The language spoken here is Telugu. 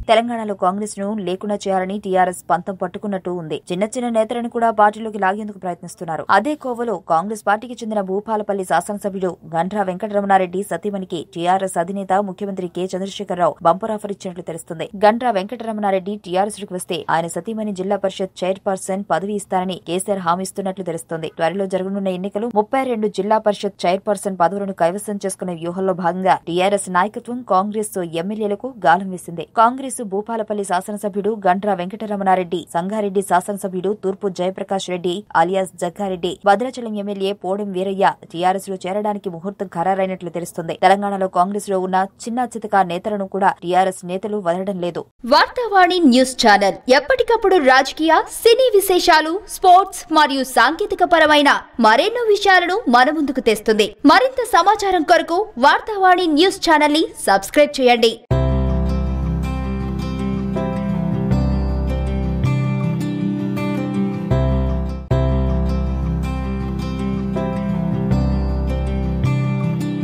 తెలంగాణలో కాంగ్రెస్ ను లేకుండా చేయాలని టీఆర్ఎస్ పంతం పట్టుకున్నట్టు ఉంది చిన్న చిన్న నేతలను కూడా పార్టీలోకి లాగేందుకు ప్రయత్నిస్తున్నారు అదే కోవలో కాంగ్రెస్ పార్టీకి చెందిన భూపాలపల్లి శాసనసభ్యుడు గండ్రా వెంకటరమణారెడ్డి సతీమణికి టీఆర్ఎస్ అధినేత ముఖ్యమంత్రి కె చంద్రశేఖరరావు బంపర్ ఆఫర్ ఇచ్చినట్లు తెలుస్తుంది గండ్రా వెంకటరమణారెడ్డి టీఆర్ఎస్ కు వస్తే ఆయన సతీమణి జిల్లా పరిషత్ చైర్పర్సన్ పదవి ఇస్తారని కేసీఆర్ హామీస్తున్నట్లు తెలుస్తోంది త్వరలో జరగనున్న ఎన్నికలు ముప్పై రెండు జిల్లా పరిషత్ చైర్పర్సన్ పదవులను కైవసం చేసుకునే వ్యూహంలో భాగంగా టీఆర్ఎస్ నాయకత్వం కాంగ్రెస్ ఎమ్మెల్యేలకు గాలం వేసింది కాంగ్రెస్ భూపాలపల్లి శాసనసభ్యుడు గండ్రా వెంకటరమణారెడ్డి సంగారెడ్డి శాసనసభ్యుడు తూర్పు Jayaprakash Reddy alias Jaggareddy Bhadrachalam MLA Podem Veeraiah TRS లో చేరడానికి ముహూర్తం ఖరారైనట్లు తెలుస్తుంది తెలంగాణలో కాంగ్రెస్ లో ఉన్న చిన్న చితక నేతలను కూడా టీఆర్ఎస్ నేతలు వదలడం లేదు వార్తావాణి న్యూస్ ఛానల్ ఎప్పటికప్పుడు రాజకీయ సినీ విశేషాలు స్పోర్ట్స్ మరియు సాంకేతిక పరమైన మరెన్నో విషయాలను మన ముందుకు తెస్తుంది మరింత సమాచారం కొరకు వార్తావాణి న్యూస్ ఛానల్ ని సబ్స్క్రైబ్ చేయండి